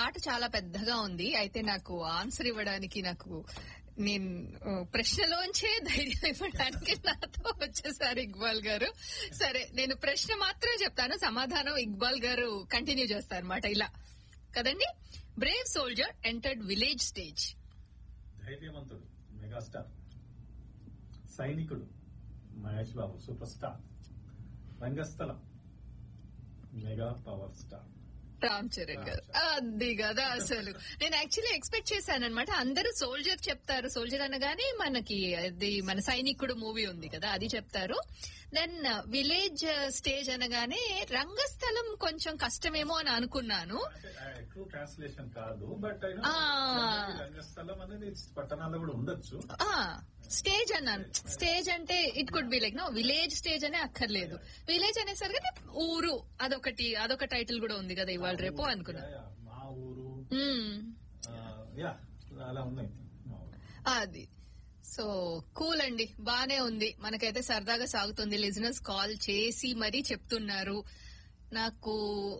పాట చాలా పెద్దగా ఉంది అయితే నాకు ఆన్సర్ ఇవ్వడానికి నాకు నేను ఆ, ప్రశ్నలోంచే ధైర్యం ఇవ్వడానికి నాతో వచ్చేసారు ఇక్బాల్ గారు సరే నేను ప్రశ్న మాత్రమే చెప్తాను సమాధానం ఇక్బాల్ గారు కంటిన్యూ చేస్తారు అనమాట ఇలా కదండి brave soldier entered village stage ధైర్యవంతుడు మెగాస్టార్ సైనికుడు Mahesh Babu super star Rangasthalam mega power star Ram Charan garu అది కదా అసలు నేను యాక్చువల్లీ ఎక్స్పెక్ట్ చేశాను అనమాట అందరూ సోల్జర్ చెప్తారు సోల్జర్ అనగానే మనకి అది మన సైనికుడు మూవీ ఉంది కదా అది చెప్తారు దెన్ విలేజ్ స్టేజ్ అనగానే రంగస్థలం కొంచెం కష్టమేమో అని అనుకున్నాను ఎక్కువ ట్రాన్స్లేషన్ కాదు బట్ ఆ. రంగస్థలం అనేది పట్టణాల్లో కూడా ఉండొచ్చు ఆ స్టేజ్ అన్నాను స్టేజ్ అంటే it could be like no village stage అనే అక్కర్లేదు విలేజ్ అనేసరికి ఊరు అదొకటి అదొక టైటిల్ కూడా ఉంది కదా ఇవాళ రేపు అనుకున్నా యా, యా. మా ఊరు మ్మ్. ఆ, యా అలా ఉన్నాయి మా ఊరు. అది సో కూల్ అండి బానే ఉంది మనకైతే సరదాగా సాగుతుంది లిజినెస్ కాల్ చేసి మరీ చెప్తున్నారు నాకు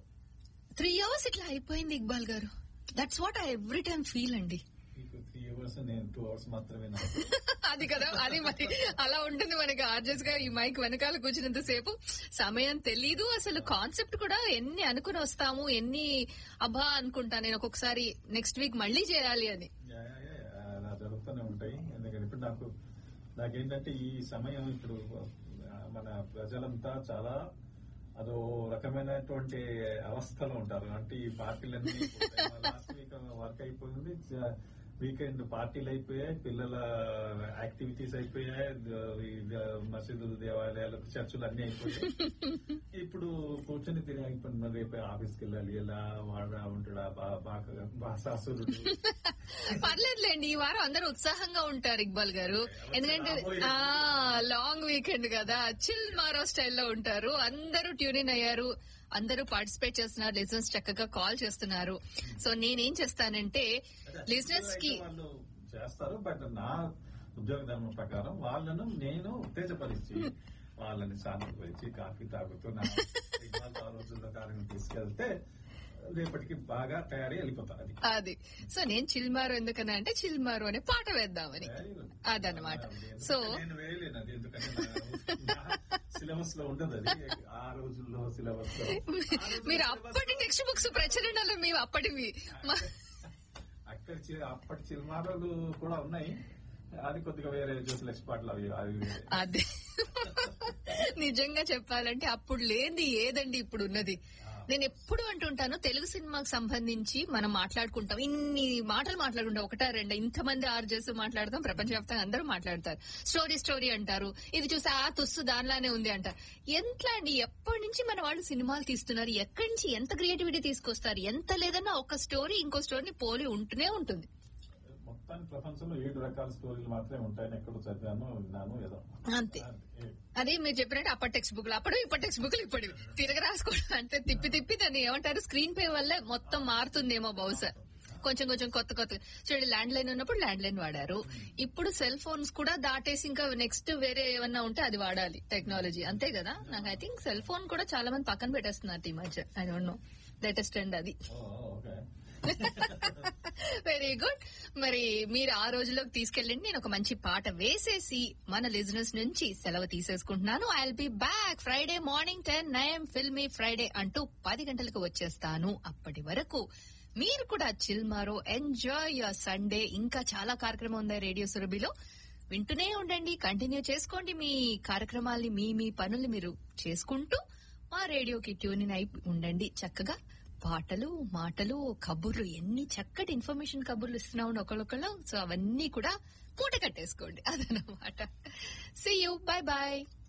త్రీ అవర్స్ ఇట్లా అయిపోయింది Iqbal garu that's what I every time feel అండి మీకు త్రీ అవర్స్ నేను టూ అవర్స్ మాత్రమే నాకు. అది కదా అది మరి అలా ఉంటుంది మనకి ఆర్జెస్ గా ఈ మైక్ వెనకాల కూర్చున్నంత సేపు సమయం తెలీదు అసలు కాన్సెప్ట్ కూడా ఎన్ని అనుకుని వస్తాము ఎన్ని అబ్బా అనుకుంటా నేను ఒక్కొక్కసారి నెక్స్ట్ వీక్ మళ్ళీ చేయాలి అని యా, యా, యా, యా, అలా జరుగుతూనే ఉంటాయి ఎందుకంటే ఇప్పుడు నాకు నాకేంటంటే ఈ సమయం ఇప్పుడు ఆ, మన ప్రజలంతా చాలా అదో రకమైనటువంటి అవస్థలో ఉంటారు అంటే ఈ పార్టీలన్నీ లాస్ట్ వీక్ వర్క్ అయిపోయింది వీకెండ్ పార్టీలు అయిపోయాయి పిల్లల యాక్టివిటీస్ అయిపోయాయి ఈ మసీదులు దేవాలయాలు చర్చిలు అన్ని అయిపోయాయి ఇప్పుడు కూర్చొని తిరిగి అయిపోయింది మరి రేపు ఆఫీస్కి వెళ్ళాలి ఎలా వాడా ఉంటాడా బా- బా- భాషాసురుడు పర్లేదులేండి ఈ వారం అందరూ ఉత్సాహంగా ఉంటారు ఇక్బాల్ గారు ఎందుకంటే ఆ లాంగ్ వీకెండ్ కదా చిల్ మారో స్టైల్లో ఉంటారు అందరూ ట్యూన్ ఇన్ అయ్యారు అందరూ పార్టిసిపేట్ చేస్తున్నారు లిజనర్స్ చక్కగా కాల్ చేస్తున్నారు సో నేనేం చేస్తానంటే లిజనర్స్ కి అయితే వాళ్ళు చేస్తారు బట్ నా ఉద్యోగ ధర్మం ప్రకారం వాళ్ళను నేను ఉత్తేజపరిచి వాళ్ళని సానుభూతి కాఫీ తాగుతూ నా సిగ్నల్ ఆ రోజుల్లో కార్యం తీసుకెళ్తే రేపటికి బాగా తయారీ వెళ్ళిపోతారు అది అది సో నేను చిల్మారు ఎందుకన్నా అంటే చిల్మారు అనే పాట వేద్దామని అదనమాట సో నేను వేయలేను అది ఎందుకంటే సిలబస్ లో ఉండదు అది ఆ రోజుల్లో సిలబస్ లో మీరు అప్పటి టెక్స్ట్ బుక్స్ ప్రచురణలు మేము అప్పటివి మా- అక్కడ చి- అప్పటి చిరుమారాలు కూడా ఉన్నాయి అది కొద్దిగా వేరే జ్యూస్ ఎక్స్పర్ట్లు అవి అవి వేరే. అదే నిజంగా చెప్పాలంటే అప్పుడు లేనిది ఏదండి ఇప్పుడు ఉన్నది నేను ఎప్పుడు అంటుంటాను తెలుగు సినిమాకి సంబంధించి మనం మాట్లాడుకుంటాం ఇన్ని మాటలు మాట్లాడుకుంటాం ఒకటా రెండా ఇంతమంది ఆర్జెస్ మాట్లాడతాం ప్రపంచవ్యాప్తంగా అందరూ మాట్లాడతారు స్టోరీ స్టోరీ అంటారు ఇది చూసి ఆ తుస్సు దానిలానే ఉంది అంటారు ఎంత అండి ఎప్పటి నుంచి మన వాళ్ళు సినిమాలు తీస్తున్నారు ఎక్కడి నుంచి ఎంత క్రియేటివిటీ తీసుకొస్తారు ఎంత లేదన్నా ఒక స్టోరీ ఇంకో స్టోరీని పోలి ఉంటూనే ఉంటుంది మొత్తానికి ప్రపంచంలో ఏడు రకాల స్టోరీలు మాత్రమే ఉంటాయని ఎక్కడో చదివాను విన్నాను ఏదో అంతే అది. అదే మీరు చెప్పినట్టు అప్పటి టెక్స్ట్ బుక్లు అప్పుడు ఇప్పటి టెక్స్ట్ బుక్లు ఇప్పుడు తిరగ రాసుకోవడం అంటే తిప్పి తిప్పి దాన్ని ఏమంటారు స్క్రీన్ పే వల్లే మొత్తం మారుతుందేమో బహుశా కొంచెం కొంచెం కొత్త కొత్త చూడండి ల్యాండ్ లైన్ ఉన్నప్పుడు ల్యాండ్ లైన్ వాడారు ఇప్పుడు సెల్ ఫోన్స్ కూడా దాటేసి ఇంకా నెక్స్ట్ వేరే ఏమన్నా ఉంటే అది వాడాలి టెక్నాలజీ అంతే కదా నాకు ఐ థింక్ సెల్ ఫోన్ కూడా చాలా మంది పక్కన పెట్టేస్తున్నారు ఈ మధ్య I don't know latest and అది ఓ, ఓకే వెరీ గుడ్ మరి మీరు ఆ రోజులోకి తీసుకెళ్ళండి నేను ఒక మంచి పాట వేసేసి మన లిజినెస్ నుంచి సెలవు తీసేసుకుంటున్నాను I be back Friday morning ten nine filmi Friday అంటూ పది గంటలకు వచ్చేస్తాను అప్పటి వరకు మీరు కూడా చిల్మారో ఎంజాయ్ యువర్ సండే ఇంకా చాలా కార్యక్రమం ఉంది రేడియో సురభిలో వింటూనే ఉండండి కంటిన్యూ చేసుకోండి మీ కార్యక్రమాల్ని మీ మీ పనుల్ని మీరు చేసుకుంటూ మా రేడియోకి ట్యూన్ ఇన్ అయి ఉండండి చక్కగా పాటలు మాటలు కబుర్లు ఎన్ని చక్కటి ఇన్ఫర్మేషన్ కబుర్లు ఇస్తున్నాం ఒకళ్ళొకళ్ళు సో అవన్నీ కూడా మూట కట్టేసుకోండి అదనమాట సి యూ బాయ్ బాయ్